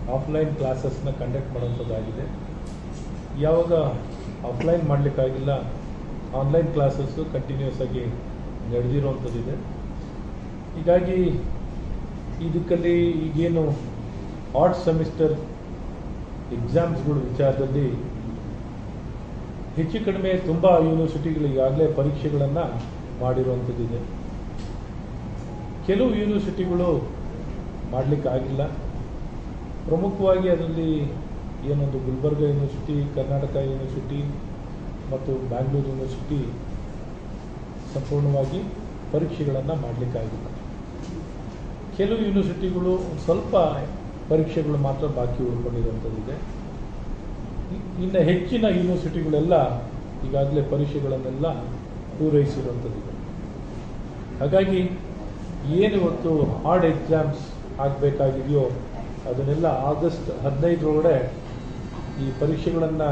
offline ಕ್ಲಾಸಸ್ನ conduct ಮಾಡೋಂಥದ್ದಾಗಿದೆ ಯಾವಾಗ offline ಮಾಡಲಿಕ್ಕಾಗಿಲ್ಲ ಆನ್ಲೈನ್ ಕ್ಲಾಸಸ್ಸು ಕಂಟಿನ್ಯೂಸ್ ಆಗಿ ನಡೆದಿರುವಂಥದ್ದಿದೆ ಹೀಗಾಗಿ ಇದಕ್ಕಲ್ಲಿ ಈಗೇನು ಆರ್ಟ್ ಸೆಮಿಸ್ಟರ್ ಎಕ್ಸಾಮ್ಸ್ಗಳು ವಿಚಾರದಲ್ಲಿ ಹೆಚ್ಚು ಕಡಿಮೆ ತುಂಬ ಯೂನಿವರ್ಸಿಟಿಗಳು ಈಗಾಗಲೇ ಪರೀಕ್ಷೆಗಳನ್ನು ಮಾಡಿರುವಂಥದ್ದಿದೆ ಕೆಲವು ಯೂನಿವರ್ಸಿಟಿಗಳು ಮಾಡಲಿಕ್ಕಾಗಿಲ್ಲ ಪ್ರಮುಖವಾಗಿ ಅದರಲ್ಲಿ ಏನೊಂದು ಗುಲ್ಬರ್ಗ ಯೂನಿವರ್ಸಿಟಿ ಕರ್ನಾಟಕ ಯೂನಿವರ್ಸಿಟಿ ಮತ್ತು ಬ್ಯಾಂಗ್ಳೂರು ಯೂನಿವರ್ಸಿಟಿ ಸಂಪೂರ್ಣವಾಗಿ ಪರೀಕ್ಷೆಗಳನ್ನು ಮಾಡಲಿಕ್ಕಾಗಿಲ್ಲ ಕೆಲವು ಯೂನಿವರ್ಸಿಟಿಗಳು ಒಂದ್ ಸ್ವಲ್ಪ ಪರೀಕ್ಷೆಗಳು ಮಾತ್ರ ಬಾಕಿ ಉಳ್ಕೊಂಡಿರುವಂಥದ್ದಿದೆ ಇ- ಇನ್ನು ಹೆಚ್ಚಿನ ಯೂನಿವರ್ಸಿಟಿಗಳೆಲ್ಲ ಈಗಾಗಲೇ ಪರೀಕ್ಷೆಗಳನ್ನೆಲ್ಲ ಪೂರೈಸಿರುವಂಥದ್ದಿದೆ ಹಾಗಾಗಿ ಏನು ಇವತ್ತು ಹಾರ್ಡ್ ಎಕ್ಸಾಮ್ಸ್ ಆಗಬೇಕಾಗಿದೆಯೋ ಅದನ್ನೆಲ್ಲ ಆಗಸ್ಟ್ ಹದಿನೈದರೊಳಗಡೆ ಈ ಪರೀಕ್ಷೆಗಳನ್ನು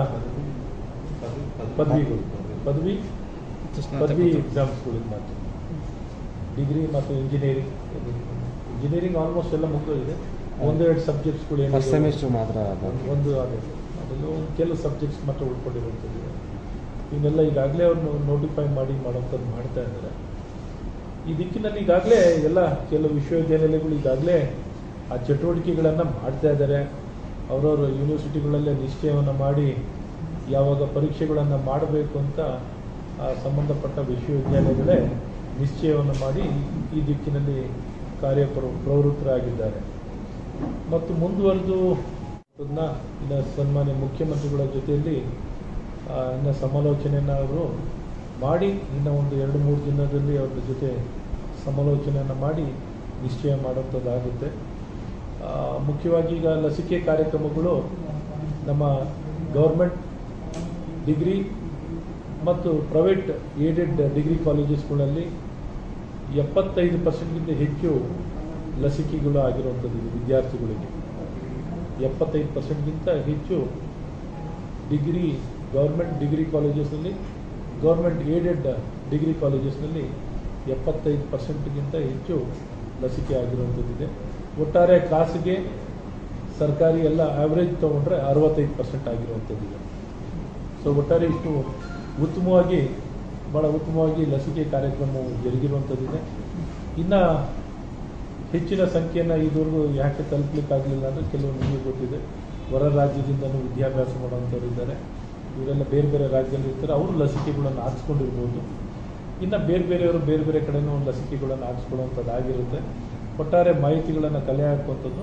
ಪದವಿಗಳು ಪದವಿ ಪದವಿ ಎಕ್ಸಾಮ್ಸ್ಗಳು ಮಾತ್ರ ಡಿಗ್ರಿ ಮತ್ತು ಇಂಜಿನಿಯರಿಂಗ್ ಇಂಜಿನಿಯರಿಂಗ್ ಆಲ್ಮೋಸ್ಟ್ ಎಲ್ಲ ಮುಗಿದೋಗಿದೆ ಒಂದೆರಡು ಸಬ್ಜೆಕ್ಟ್ಸ್ಗಳು ಫಸ್ಟ್ ಸೆಮಿಸ್ಟರ್ ಮಾತ್ರ ಅದು ಒಂದು ಅದೇ ಅದರಲ್ಲೂ ಒಂದು ಕೆಲವು ಸಬ್ಜೆಕ್ಟ್ಸ್ ಮಾತ್ರ ಉಳ್ಕೊಂಡಿರುವಂಥದ್ದು ಇವನ್ನೆಲ್ಲ ಈಗಾಗಲೇ ಅವ್ರನ್ನ ನೋಟಿಫೈ ಮಾಡಿ ಮಾಡೋಂಥದ್ದು ಮಾಡ್ತಾ ಇದ್ದಾರೆ ಈ ದಿಕ್ಕಿನಲ್ಲಿ ಈಗಾಗಲೇ ಎಲ್ಲ ಕೆಲವು ವಿಶ್ವವಿದ್ಯಾನಿಲಯಗಳು ಈಗಾಗಲೇ ಆ ಚಟುವಟಿಕೆಗಳನ್ನು ಮಾಡ್ತಾ ಇದ್ದಾರೆ ಅವರವ್ರ ಯೂನಿವರ್ಸಿಟಿಗಳಲ್ಲೇ ನಿಶ್ಚಯವನ್ನು ಮಾಡಿ ಯಾವಾಗ ಪರೀಕ್ಷೆಗಳನ್ನು ಮಾಡಬೇಕು ಅಂತ ಆ ಸಂಬಂಧಪಟ್ಟ ವಿಶ್ವವಿದ್ಯಾಲಯಗಳೇ ನಿಶ್ಚಯವನ್ನು ಮಾಡಿ ಈ ದಿಕ್ಕಿನಲ್ಲಿ ಕಾರ್ಯ ಪ್ರವೃತ್ತರಾಗಿದ್ದಾರೆ ಮತ್ತು ಮುಂದುವರೆದು ಅದನ್ನ ಇನ್ನು ಸನ್ಮಾನ್ಯ ಮುಖ್ಯಮಂತ್ರಿಗಳ ಜೊತೆಯಲ್ಲಿ ಆ, ಇನ್ನು ಸಮಾಲೋಚನೆಯನ್ನು ಅವರು ಮಾಡಿ ಇನ್ನು ಒಂದು ಎರಡು ಮೂರು ದಿನದಲ್ಲಿ ಅವ್ರ ಜೊತೆ ಸಮಾಲೋಚನೆಯನ್ನು ಮಾಡಿ ನಿಶ್ಚಯ ಮಾಡುವಂಥದ್ದಾಗುತ್ತೆ ಆ, ಮುಖ್ಯವಾಗಿ ಈಗ ಲಸಿಕೆ ಕಾರ್ಯಕ್ರಮಗಳು ನಮ್ಮ ಗೌರ್ಮೆಂಟ್ ಡಿಗ್ರಿ ಮತ್ತು ಪ್ರೈವೇಟ್ ಏಡೆಡ್ ಡಿಗ್ರಿ ಕಾಲೇಜಸ್ಗಳಲ್ಲಿ ಎಪ್ಪತ್ತೈದು ಪರ್ಸೆಂಟ್ಗಿಂತ ಹೆಚ್ಚು ಲಸಿಕೆಗಳು ಆಗಿರುವಂಥದ್ದು ಇದೆ ವಿದ್ಯಾರ್ಥಿಗಳಿಗೆ ಎಪ್ಪತ್ತೈದು ಪರ್ಸೆಂಟ್ಗಿಂತ ಹೆಚ್ಚು ಡಿಗ್ರಿ ಗೌರ್ಮೆಂಟ್ ಡಿಗ್ರಿ ಕಾಲೇಜಸ್ನಲ್ಲಿ ಗೌರ್ಮೆಂಟ್ ಏಡೆಡ್ ಡಿಗ್ರಿ ಕಾಲೇಜಸ್ನಲ್ಲಿ ಎಪ್ಪತ್ತೈದು ಪರ್ಸೆಂಟ್ಗಿಂತ ಹೆಚ್ಚು ಲಸಿಕೆ ಆಗಿರುವಂಥದ್ದಿದೆ ಒಟ್ಟಾರೆ ಕ್ಲಾಸಿಗೆ ಸರ್ಕಾರಿ ಎಲ್ಲ ಆವ್ರೇಜ್ ತೊಗೊಂಡ್ರೆ ಅರವತ್ತೈದು ಪರ್ಸೆಂಟ್ ಆಗಿರುವಂಥದ್ದಿದೆ ಸೊ ಒಟ್ಟಾರೆ ಇಷ್ಟು ಉತ್ತಮವಾಗಿ ಭಾಳ ಉತ್ತಮವಾಗಿ ಲಸಿಕೆ ಕಾರ್ಯಕ್ರಮವು ಜರುಗಿರುವಂಥದ್ದಿದೆ ಇನ್ನು ಹೆಚ್ಚಿನ ಸಂಖ್ಯೆಯನ್ನು ಇದುವರೆಗೂ ಯಾಕೆ ತಲುಪಲಿಕ್ಕಾಗಲಿಲ್ಲ ಅಂದರೆ ಕೆಲವು ನಿಮಗೆ ಗೊತ್ತಿದೆ ಹೊರ ರಾಜ್ಯದಿಂದನೂ ವಿದ್ಯಾಭ್ಯಾಸ ಮಾಡುವಂಥವ್ರು ಇದ್ದಾರೆ ಇವರೆಲ್ಲ ಬೇರೆ ಬೇರೆ ರಾಜ್ಯದಲ್ಲಿ ಇರ್ತಾರೆ ಅವರು ಲಸಿಕೆಗಳನ್ನು ಹಾಕ್ಸ್ಕೊಂಡಿರ್ಬೋದು ಇನ್ನು ಬೇರೆ ಬೇರೆಯವರು ಬೇರೆ ಬೇರೆ ಕಡೆನೂ ಲಸಿಕೆಗಳನ್ನು ಹಾಕ್ಸ್ಕೊಳ್ಳುವಂಥದ್ದು ಆಗಿರುತ್ತೆ ಒಟ್ಟಾರೆ ಮಾಹಿತಿಗಳನ್ನು ಕಲೆ ಹಾಕುವಂಥದ್ದು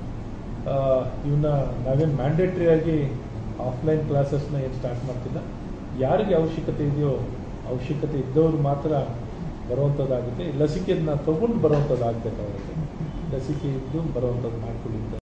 ಇವನ್ನ ನಾವೇನು ಮ್ಯಾಂಡೇಟ್ರಿ ಆಗಿ ಆಫ್ಲೈನ್ ಕ್ಲಾಸಸ್ನ ಏನು ಸ್ಟಾರ್ಟ್ ಮಾಡ್ತಿಲ್ಲ ಯಾರಿಗೆ ಅವಶ್ಯಕತೆ ಇದೆಯೋ ಅವಶ್ಯಕತೆ ಇದ್ದವರು ಮಾತ್ರ ಬರುವಂಥದ್ದಾಗುತ್ತೆ ಲಸಿಕೆಯನ್ನ ತಗೊಂಡು ಬರುವಂಥದ್ದು ಆಗಬೇಕು ಅವರಿಗೆ ಲಸಿಕೆ ಇದ್ದು ಬರುವಂಥದ್ದು ಮಾಡ್ಕೊಳ್ಳಿ ಅಂತ